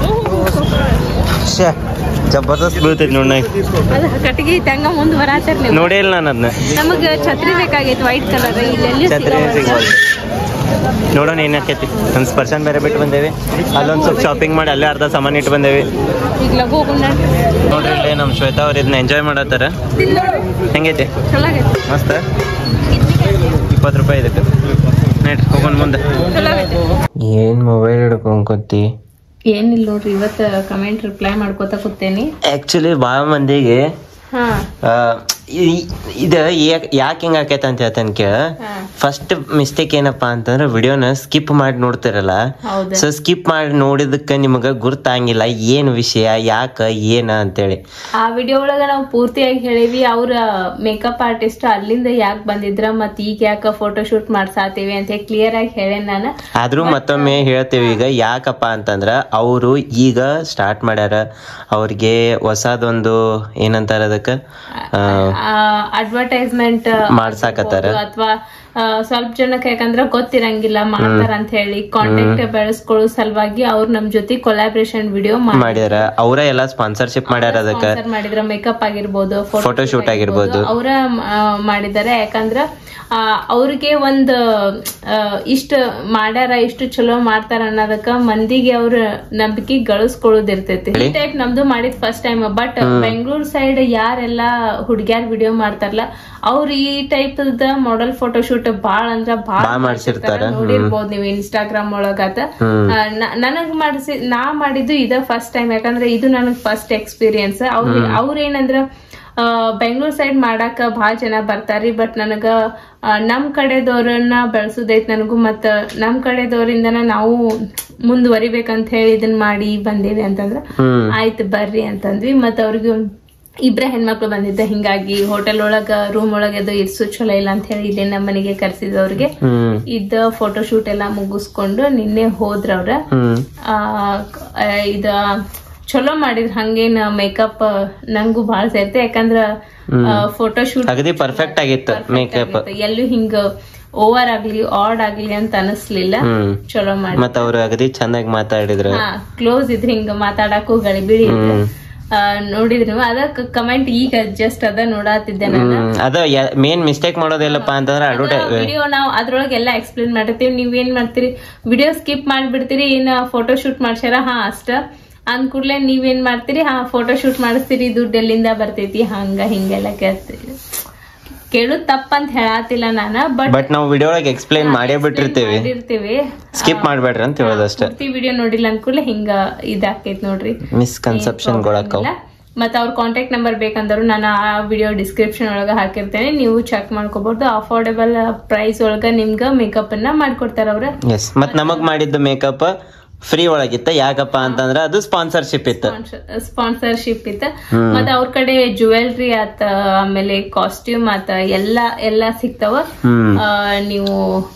ಶ್ಯಾ ಜಬರ್ದಸ್ತ್ ಬೀಳ್ತೈತಿ ನೋಡಿ ನಂಗೆ ಅದು ಕಟ್ಟಿಗೆ ಐತೆ ಹಂಗ ಮುಂದ್ ಬರಾತಾರ ನೀವು ನೋಡೇ ಇಲ್ಲ ನಾನು ಅದನ್ನ ನಮಗ ಛತ್ರಿ ಬೇಕಾಗೈತಿ ವೈಟ್ ಕಲರ್ ಇಲ್ಲೆಲ್ಲಿ ಛತ್ರಿ ಸಿಗ್ವಲ್ದು ನೋಡೋಣ ಏನಾಕೈತಿ ಒಂದು ಪರ್ಸನ್ ಬೇರೆ ಬಿಟ್ಟು ಬಂದೇವಿ ಅಲ್ಲೊಂದು ಸ್ವಲ್ಪ ಶಾಪಿಂಗ್ ಮಾಡಿ ಅಲ್ಲೇ ಅರ್ಧ ಸಾಮಾನು ಇಟ್ಟು ಬಂದೇವಿ ಈಗ ಲಘು ಹೋಗೋಣ ನೋಡ್ರಿ ಇಲ್ಲಿ ನಮ್ಮ ಶ್ವೇತಾ ಅವ್ರು ಇದನ್ನ ಎಂಜಾಯ್ ಮಾಡತ್ತಾರ ಹೆಂಗೈತಿ ಚಲೋ ಆಗೈತಿ ಮಸ್ತ್ ಇಪ್ಪತ್ತು ರೂಪಾಯಿ ಇದಕ್ಕೆ ನಡ್ರಿ ಹೋಗೋಣ ಮುಂದೆ ಚಲೋ ಆಗೈತಿ ಏನು ಮೊಬೈಲ್ ಹಿಡ್ಕೊಂಡ್ಕೊತಿ ಏನಿಲ್ಲ ನೋಡ್ರಿ ಇವತ್ತು ಕಮೆಂಟ್ ರಿಪ್ಲೈ ಮಾಡ್ಕೋತ ಕೂತೇನಿ ಆ್ಯಕ್ಚುಲಿ ಭಾಳ ಮಂದಿಗೆ ಹಾ ಆ, ಇ- ಇದು ಯಾಕೆ ಹಿಂಗೆ ಆಕೈತೆ ಅಂತ ಹೇಳ್ತೇನೆ ಕೇಳ ಹಾ. ಫಸ್ಟ್ ಮಿಸ್ಟೇಕ್ ಏನಪ್ಪಾ ಅಂತಂದ್ರೆ ವಿಡಿಯೋನ ಸ್ಕಿಪ್ ಮಾಡಿ ನೋಡ್ತಿರಲ್ಲ ಹೌದು ಸೊ ಸ್ಕಿಪ್ ಮಾಡಿ ನೋಡಿದಕ್ಕೆ ನಿಮಗೆ ಗುರ್ತಾಗಿಲ್ಲ ಏನು ವಿಷಯ ಯಾಕೆ ಏನ ಅಂತೇಳಿ ಆ ವಿಡಿಯೋ ಒಳಗ ನಾವು ಪೂರ್ತಿಯಾಗಿ ಹೇಳಿವಿ ಅವ್ರ ಮೇಕಪ್ ಆರ್ಟಿಸ್ಟ್ ಅಲ್ಲಿಂದ ಯಾಕೆ ಬಂದಿದ್ರ ಮತ್ ಈಗ ಯಾಕ ಫೋಟೋ ಶೂಟ್ ಮಾಡ್ಸಾತೀವಿ ಅಂತ ಕ್ಲಿಯರ್ ಆಗಿ ಹೇಳೇನ್ ನಾನು ಆದ್ರೂ ಮತ್ತೊಮ್ಮೆ ಹೇಳ್ತೇವೆ ಈಗ ಯಾಕಪ್ಪ ಅಂತಂದ್ರ ಅವರು ಈಗ ಸ್ಟಾರ್ಟ್ ಮಾಡ್ಯಾರ ಅವ್ರಿಗೆ ಹೊಸದೊಂದು ಏನಂತಾರ ಅದಕ್ಕೆ ಅಡ್ವರ್ಟೈಸ್ಮೆಂಟ್ ಮಾಡ್ಸಾಕತ್ತಾರ ಅಥವಾ ಸ್ವಲ್ಪ ಜನಕ್ಕೆ ಯಾಕಂದ್ರ ಗೊತ್ತಿರಂಗಿಲ್ಲ ಮಾಡ್ತಾರ ಅಂತ ಹೇಳಿ ಕಾಂಟ್ಯಾಕ್ಟ್ ಬೆಳೆಸ್ಕೊಳ್ಳೋ ಸಲುವಾಗಿ ಅವ್ರು ನಮ್ ಜೊತೆ ಕೊಲಾಬ್ರೇಷನ್ ವಿಡಿಯೋ ಮಾಡ್ಯಾರ ಅವರ ಎಲ್ಲ ಸ್ಪಾನ್ಸರ್ಶಿಪ್ ಮಾಡ್ಯಾರ ಅದಕ್ಕೆ ಮಾಡಿದ್ರ ಮೇಕಪ್ ಆಗಿರ್ಬೋದು Photo shoot ಆಗಿರ್ಬೋದು. ಅವರ ಮಾಡಿದ್ದಾರೆ ಯಾಕಂದ್ರ ಆ, ಅವ್ರಿಗೆ ಒಂದ್ ಆ, ಇಷ್ಟ ಮಾಡ್ಯಾರ ಇಷ್ಟು ಚಲೋ ಮಾಡ್ತಾರ ಅನ್ನೋದಕ್ಕ ಮಂದಿಗೆ ಅವ್ರ ನಂಬಿಕೆ ಗಳಿಸ್ಕೊಳ್ಳೋದಿರ್ತೈತಿ ಈ ಟೈಪ್ ನಮ್ದು ಮಾಡಿದ್ first time but Bengaluru side ಯಾರೆಲ್ಲ ಹುಡ್ಗ್ಯಾರ್ ವಿಡಿಯೋ ಮಾಡ್ತಾರಲ್ಲ ಅವ್ರ ಈ ಟೈಪ್ ದ ಮಾಡೆಲ್ ಫೋಟೋ ಶೂಟ್ ಬಾಳ ಅಂದ್ರ ಬಾಳ ಬಾಳ್ ಮಾಡ್ಸಿರ್ತಾರ. ನೋಡಿರ್ಬೋದು ನೀವು ಇನ್ಸ್ಟಾಗ್ರಾಮ್ ಒಳಗಾತ ಆ, ನ- ನನಗ್ ಮಾಡಿಸಿ ನಾ ಮಾಡಿದ್ದು ಇದ ಫಸ್ಟ್ ಟೈಮ್ ಯಾಕಂದ್ರೆ ಇದು ನನಗ್ ಫಸ್ಟ್ ಎಕ್ಸ್ಪೀರಿಯನ್ಸ್ ಅವ್ರ ಅವ್ರೇನಂದ್ರ ಬೆಂಗಳೂರು ಸೈಡ್ ಮಾಡಾಕ ಭಾಳ ಜನ ಬರ್ತಾರಿ ಬಟ್ ನನಗ ಆ, ನಮ್ ಕಡೆದವ್ರನ್ನ ಬೆಳೆಸೋದೈತ್ ನನಗೂ ಮತ್ತ ನಮ್ ಕಡೆದವ್ರಿಂದನ ನಾವು ಮುಂದುವರಿಬೇಕಂತ ಹೇಳಿ ಇದನ್ ಮಾಡಿ ಬಂದೇವಿ ಅಂತಂದ್ರ ಹ್ಮ್ ಆಯ್ತು ಬರ್ರಿ ಅಂತಂದ್ವಿ ಮತ್ತ ಅವ್ರಿಗೆ ಇಬ್ರ ಹೆಣ್ಮಕ್ಳು ಬಂದಿದ್ದ ಹಿಂಗಾಗಿ ಹೋಟೆಲ್ ಒಳಗ ರೂಮ್ ಒಳಗ ಅದು ಇರ್ಸು ಚಲೋ ಇಲ್ಲ ಅಂತ ಹೇಳಿ ಇಲ್ಲೇ ನಮ್ಮ ಮನೆಗೆ ಕರ್ಸಿದವ್ರಿಗೆ ಹ್ಮ್ ಇದ್ದ ಫೋಟೋ ಶೂಟ್ ಎಲ್ಲ ಮುಗಿಸ್ಕೊಂಡು ನಿನ್ನೆ ಹೋದ್ರ ಅವ್ರ ಹ್ಮ್ ಆ, ಆ, ಇದ ಚಲೋ ಮಾಡಿದ್ರ ಹಂಗೇನ್ ಮೇಕಪ್ ನಂಗೂ ಬಾಳ ಸೇರ್ತೆ ಯಾಕಂದ್ರ ಫೋಟೋ ಶೂಟ್ ಅಗದಿ ಪರ್ಫೆಕ್ಟ್ ಆಗಿತ್ತು ಮೇಕಪ್ ಎಲ್ಲೂ ಹಿಂಗ ಓವರ್ ಆಗ್ಲಿ ಆಡ್ ಆಗ್ಲಿ ಅಂತ ಅನಿಸ್ಲಿಲ್ಲ ಹ್ಮ್ ಚಲೋ ಮಾಡಿ ಮತ್ತ ಅವ್ರು ಅಗದಿ ಚಂದಾಗಿ ಮಾತಾಡಿದ್ರು ಹಾ ಕ್ಲೋಸ್ ಇದ್ರ ಹಿಂಗ ಮಾತಾಡಕ್ಕೂ ಗಳಿಬಿಡಿ ಇತ್ತು. ಆ, ನೋಡಿದ್ರಿ ನೀವು ಅದಕ್ಕೆ ಕಮೆಂಟ್ ಈಗ ಜಸ್ಟ್ ಅದ ನೋಡಾತಿದ್ದೆ ನಾನು ಹ್ಮ್ ಅದ ಮೇನ್ ಮಿಸ್ಟೇಕ್ ಮಾಡೋದಿಲ್ಲಪ್ಪ ಅಂತಂದ್ರೆ ಅಡ್ವರ್ಟೈಸ್ ವಿಡಿಯೋ ನಾವು ಅದ್ರೊಳಗೆಲ್ಲ ಎಕ್ಸ್ಪ್ಲೇನ್ ಮಾಡಿರ್ತೀವಿ ನೀವ್ ಏನ್ ಮಾಡ್ತೀರಿ ವಿಡಿಯೋ ಸ್ಕಿಪ್ ಮಾಡ್ಬಿಡ್ತೀರಿ ಏನ ಫೋಟೋ ಶೂಟ್ ಮಾಡ್ಸ್ಯಾರ ಹಾ ಅಷ್ಟ ಅಂದ್ ಕೂಡ್ಲೆ ನೀವೇನ್ ಮಾಡ್ತೀರಿ ಹಾ ಫೋಟೋ ಶೂಟ್ ಮಾಡಿಸ್ತೀರಿ ದುಡ್ಡು ಎಲ್ಲಿಂದ ಬರ್ತೈತಿ ಹಂಗ ಹಿಂಗೆಲ್ಲ ಕೇಳ್ತೀರಿ ಕೇಳುದ್ ತಪ್ಪಂತ ಹೇಳಾತಿಲ್ಲ ನಾನ ಬಟ್ ಬಟ್ ನಾವು ವಿಡಿಯೋ ಒಳಗೆ ಎಕ್ಸ್ಪ್ಲೈನ್ ಮಾಡೇ ಬಿಟ್ಟಿರ್ತೀವಿ ಮಾಡಿರ್ತೀವಿ ಸ್ಕಿಪ್ ಮಾಡ್ಬೇಡ್ರಿ ಅಂತ ಹೇಳೋದಷ್ಟೇ ಪೂರ್ತಿ ವಿಡಿಯೋ ನೋಡಿಲ್ಲ ಅಂದ್ಕೂಡ್ಲೆ ಹಿಂಗ ಇದಾಕೈತ್ ನೋಡ್ರಿ ಮಿಸ್ಕನ್ಸೆಪ್ಷನ್ ಗಳಾಕವ್ ಮತ್ತೆ ಅವ್ರ ಕಾಂಟ್ಯಾಕ್ಟ್ ನಂಬರ್ ಬೇಕಂದ್ರು ನಾನು ಆ ವಿಡಿಯೋ ಡಿಸ್ಕ್ರಿಪ್ಷನ್ ಒಳಗ ಹಾಕಿರ್ತೇನೆ ನೀವು ಚೆಕ್ ಮಾಡ್ಕೋಬಹುದು ಅಫೋರ್ಡೆಬಲ್ ಪ್ರೈಸ್ ಒಳಗ ನಿಮ್ಗ ಮೇಕಪ್ ಅನ್ನ ಮಾಡ್ಕೊಡ್ತಾರ ಅವ್ರ ಎಸ್ ಮತ್ ನಮಗ್ ಮಾಡಿದ್ದು ಮೇಕಪ್ ಫ್ರೀ ಒಳಗಿತ್ತ ಯಾಕಪ್ಪ ಅಂತಂದ್ರ ಅದು ಸ್ಪಾನ್ಸರ್ಶಿಪ್ ಇತ್ತು ಸ್ಪಾನ್ಸರ್ಶಿಪ್ ಇತ್ತ ಮತ್ತೆ ಅವ್ರ ಕಡೆ ಜುವೆಲ್ರಿ ಆತ ಆಮೇಲೆ ಕಾಸ್ಟ್ಯೂಮ್ ಆತ ಎಲ್ಲಾ ಎಲ್ಲಾ ಸಿಗ್ತಾವ ಹ್ಮ್ ಆ, ನೀವು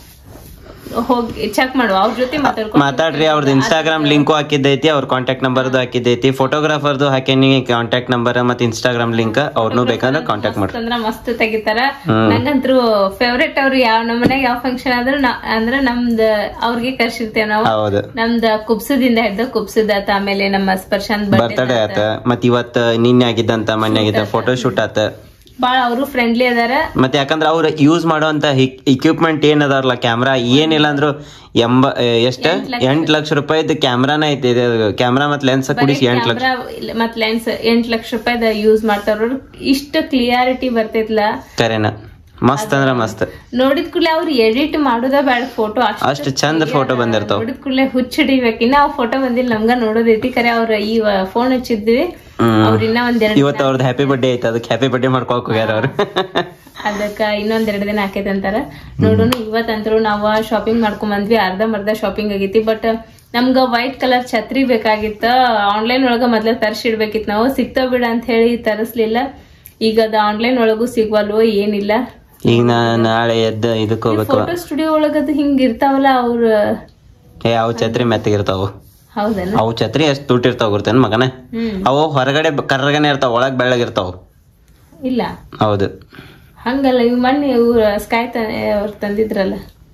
ಹೋಗಿ ಚೆಕ್ ಮಾಡುವ ಅವ್ರ ಜೊತೆ ಮಾತಾಡ್ಕೊಂಡು ಮಾತಾಡ್ರಿ ಅವ್ರದ್ದು ಇನ್ಸ್ಟಾಗ್ರಾಮ್ ಲಿಂಕು ಹಾಕಿದ್ದೈತಿ ಅವ್ರ ಕಾಂಟ್ಯಾಕ್ಟ್ ನಂಬರ್ದು ಹಾಕಿದ್ದೈತಿ ಫೋಟೋಗ್ರಾಫರ್ದು ಹಾಕೇನಿ ಕಾಂಟ್ಯಾಕ್ಟ್ ನಂಬರ್ ಮತ್ತೆ ಇನ್ಸ್ಟಾಗ್ರಾಮ್ ಲಿಂಕ್ ಅವ್ರನ್ನೂ ಬೇಕಂದ್ರೆ ಕಾಂಟ್ಯಾಕ್ಟ್ ಮಾಡ್ರಿ ಅಂದ್ರ ಮಸ್ತ್ ತೆಗಿತಾರ ನಂಗಂತ್ರು ಫೇವ್ರೆಟ್ ಅವ್ರು ಯಾವ ನಮ್ಮ ಮನ್ಯಾಗ ಯಾವ ಫಂಕ್ಷನ್ ಆದ್ರೂ ನಾ- ಅಂದ್ರ ನಮ್ದ ಅವ್ರಿಗೆ ಕರ್ಸಿರ್ತೇವ್ ನಾವು ಹೌದು ನಮ್ದ ಕುಬ್ಸದಿಂದ ಹಿಡ್ದು ಕುಬ್ಸದ ಆತ ಆಮೇಲೆ ನಮ್ಮ ಸ್ಪರ್ಶನ್ ಬರ್ತಡೇ ಆತ ಮತ್ ಇವತ್ ನಿನ್ನೆ ಆಗಿದ್ದಂತ ಮೊನ್ನೆ ಆಗಿದ್ದ ಫೋಟೋ ಶೂಟ್ ಆತ ಬಾಳ ಅವರು ಫ್ರೆಂಡ್ಲಿ ಅದಾರ ಮತ್ತೆ ಯಾಕಂದ್ರ ಅವ್ರು ಯೂಸ್ ಮಾಡುವಂತ ಇಕ್ವಿಪ್ಮೆಂಟ್ ಏನ್ ಅದಾರಲ್ಲ ಕ್ಯಾಮ್ರಾ ಏನಿಲ್ಲ ಅಂದ್ರು ಎಂಬ ಎಷ್ಟ ಎಂಟ್ ಲಕ್ಷ ರೂಪಾಯಿದ್ ಕ್ಯಾಮ್ರಾನ ಐತಿ ಕ್ಯಾಮ್ರಾ ಮತ್ ಲೆನ್ಸ್ ಕುಡಿಸಿ ಎಂಟ್ ಲಕ್ಷ ಕ್ಯಾಮ್ರಾ ಮತ್ ಲೆನ್ಸ್ ಎಂಟ್ ಲಕ್ಷ ರೂಪಾಯಿದ ಯೂಸ್ ಮಾಡ್ತಾರ ಅವ್ರು ಇಷ್ಟ ಕ್ಲಿಯಾರಿಟಿ ಬರ್ತೈತ್ಲ ಕರೆನ ಮಸ್ತ್ ಅಂದ್ರ ಮಸ್ತ್ ನೋಡಿದ ಕೂಡಲೇ ಅವ್ರು ಎಡಿಟ್ ಮಾಡೋದ ಬೇಡ ಫೋಟೋ ಅಷ್ಟ್ ಚಂದ ಫೋಟೋ ಬಂದಿರ್ತಾವ ನೋಡಿದ ಕೂಡಲೇ ಹುಚ್ಚ ಹಿಡಿಬೇಕು ಇನ್ನ ಆ ಫೋಟೋ ಬಂದಿಲ್ಲ ನಮ್ಗ ನೋಡೋದೈತಿ ಕರೆ ಅವ್ರ ಈ ಫೋನ್ ಹಚ್ಚಿದ್ವಿ ಹ್ಮ್. ಅವ್ರ ಇನ್ನ ಒಂದೆರಡ್ ಇವತ್ತು ಅವ್ರದ್ದು ಹ್ಯಾಪಿ ಬರ್ಡೇ ಐತೆ ಅದಕ್ಕೆ ಹ್ಯಾಪಿ ಬರ್ಡೇ ಮಾಡ್ಕೊಳಕ್ ಹೋಗ್ಯಾರ ಅವ್ರು ಅದಕ್ಕ ಇನ್ನೊಂದೆರಡು ದಿನ ಆಕೈತೆ ಅಂತಾರ ನೋಡೋಣ ಇವತ್ತಂತರೂ ನಾವು ಶಾಪಿಂಗ್ ಮಾಡ್ಕೊಂಡ್ ಬಂದ್ವಿ ಅರ್ಧ ಮರ್ಧ ಶಾಪಿಂಗ್ ಆಗೈತಿ ಬಟ್ ನಮ್ಗ ವೈಟ್ ಕಲರ್ ಛತ್ರಿ ಬೇಕಾಗಿತ್ತ ಆನ್ಲೈನ್ ಒಳಗ ಮೊದ್ಲ ತರ್ಸಿಡ್ಬೇಕಿತ್ತು ನಾವು ಸಿಗ್ತಾವ ಬಿಡ ಅಂತ ಹೇಳಿ ತರಿಸ್ಲಿಲ್ಲ ಈಗ ಅದ ಆನ್ಲೈನ್ ಒಳಗೂ ಸಿಗ್ವಲ್ವೋ ಏನಿಲ್ಲ ಈಗ ನಾ ನಾಳೆ ಎದ್ದು ಇದಕ್ ಹೋಗ್ಬೇಕು ಫೋಟೋ ಸ್ಟುಡಿಯೋ ಒಳಗದ ಹಿಂಗ್ ಇರ್ತಾವಲ್ಲ ಅವ್ರ ಏ ಅವು ಛತ್ರಿ ಮೆತ್ತಗಿರ್ತಾವು ಹೌದನ ಅವು ಛತ್ರಿ ಎಷ್ಟು ತುಟ್ಟಿ ಇರ್ತಾವ ಗೊತ್ತೇನ್ ಮಗನ ಹ್ಮ್ ಅವು ಹೊರಗಡೆ ಕರ್ರಗನೆ ಇರ್ತಾವ ಒಳಗ್ ಬೆಳ್ಳಗಿರ್ತಾವ ಇಲ್ಲ ಹೌದು ಹಂಗಲ್ಲ ಇವ್ ಮೊನ್ನೆ ಇವ್ರ ಸ್ಕೈ ಅವ್ರು ತಂದಿದ್ರಲ್ಲ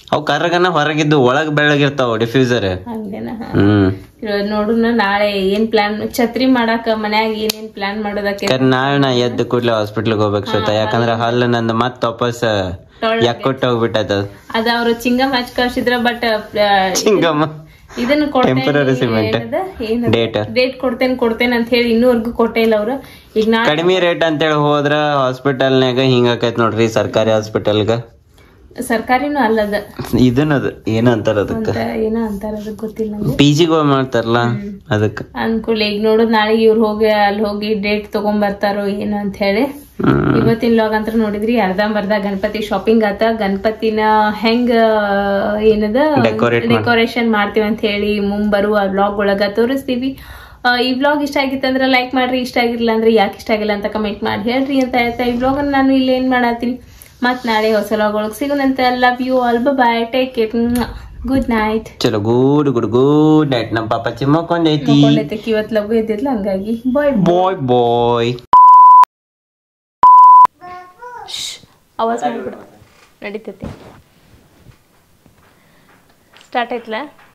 ಅವು ಕರ್ರಗನ ಹೊರಗಿದ್ದು ಒಳಗ್ ಬೆಳಗಿರ್ತಾವ ಡಿಫ್ಯೂಸರ್ ಹಂಗೇನ ಹಾ. ಹ್ಮ್ ಇವಾಗ ನೋಡುನ ನಾಳೆ ಏನ್ ಪ್ಲಾನ್ ಛತ್ರಿ ಮಾಡಾಕ ಮನ್ಯಾಗ ಏನೇನ್ ಪ್ಲಾನ್ ಮಾಡೋದಕ್ಕೆ ಕರ್ ನಾಳೆ ನಾ ಎದ್ದು ಕೂಡ್ಲೆ ಹಾಸ್ಪಿಟ್ಲ್ಗೆ ಹೋಗ್ಬೇಕು ಶ್ವೇತಾ ಯಾಕಂದ್ರೆ ಹಲ್ಲು ನಂದು ಮತ್ ವಾಪಸ್ ಯಾಕೊಟ್ಟು ಹೋಗ್ಬಿಟ್ಟದ ಅದ ಅವ್ರು ಚಿಂಗಮ್ ಹಚ್ ಕಳ್ಸಿದ್ರ ಬಟ್ ಚಿಂಗಮ್ಮ ಇದನ್ನ Temporary cement. Date. ಡೇಟ್ ಕೊಡ್ತೇನೆ ಕೊಡ್ತೇನೆ ಅಂತ ಹೇಳಿ ಇನ್ನೂವರೆಗೂ ಕೊಟ್ಟೇ ಇಲ್ಲ ಅವ್ರು ಈಗ ನಾ ಕಡಿಮೆ ರೇಟ್ ಅಂತೇಳಿ ಹೋದ್ರ ಹಾಸ್ಪಿಟಲ್ನಾಗ ಹಿಂಗ ಆಕೈತ್ ನೋಡ್ರಿ ಸರ್ಕಾರಿ ಹಾಸ್ಪಿಟಲ್ಗ ಸರ್ಕಾರಿನೂ ಅಲ್ಲದ ಇದನ್ನದು ಏನ ಅಂತಾರ ಅದಕ್ಕ ಅಂತ ಏನೋ ಅಂತಾರ ಅದಕ್ಕೆ ಗೊತ್ತಿಲ್ಲ ನಂಗೆ ಪಿ ಜಿಗೆ ಹೋಗಿ ಮಾಡ್ತಾರಲ್ಲ ಅದಕ್ಕ ಅನ್ಕೂಲ ಈಗ ನೋಡೋದ್ ನಾಳೆ ಇವ್ರು ಹೋಗಿ ಅಲ್ಲಿ ಹೋಗಿ ಡೇಟ್ ತಗೊಂಡ್ ಬರ್ತಾರೋ ಏನು ಅಂತ ಹೇಳಿ ಹ್ಮ್ ಇವತ್ತಿನ ಲಾಗ್ ಅಂತ ನೋಡಿದ್ರಿ ಅರ್ಧಂಬರ್ಧ ಗಣಪತಿ ಶಾಪಿಂಗ್ ಆತ ಗಣಪತಿನ ಹೆಂಗ ಏನದ Decorate ಮಾಡ್- ಡೆಕೋರೇಷನ್ ಮಾಡ್ತೀವಿ ಅಂತ ಹೇಳಿ ಮುಂಬರುವ ವ್ಲಾಗ್ ಒಳಗ ತೋರಿಸ್ತೀವಿ ಆ, ಈ ವ್ಲಾಗ್ ಇಷ್ಟ ಆಗಿತ್ತು ಅಂದ್ರೆ ಲೈಕ್ ಮಾಡ್ರಿ ಇಷ್ಟ ಆಗಿರ್ಲಿಲ್ಲ ಅಂದ್ರೆ ಯಾಕೆ ಇಷ್ಟ ಆಗಿಲ್ಲ ಅಂತ ಕಮೆಂಟ್ ಮಾಡಿ ಹೇಳ್ರಿ ಅಂತ ಹೇಳ್ತಾ ಈ ವ್ಲಾಗ್ ನಾನು ಇಲ್ಲಿ ಏನ್ ಮಾಡತ್ತೀನಿ ಮತ್ ನಾಳೆ ಹೊಸ ವ್ಲಾಗ್ ಒಳಗೆ ಸಿಗೋಣಂತ love you all bye take care good night ಚಲೋ ಗುಡ್ ಗುಡ್ ಗುಡ್ ನೈಟ್ ನಮ್ಮ ಪಾಪ ಚಿಮ್ಮಕೊಂಡೈತಿ ಮಕ್ಕೊಂಡೈತೆ ಇವತ್ತು ಲಘು ಇದ್ದಿದ್ಲ ಹಂಗಾಗಿ ಬಾಯ್ ಬಾಯ್ ಬಾಯ್ ಆವಾಜ್ ಮಾಡ್ಬಿಡು ನಡೀತೈತಿ ಸ್ಟಾರ್ಟ್ ಆಯ್ತಲ್ಲ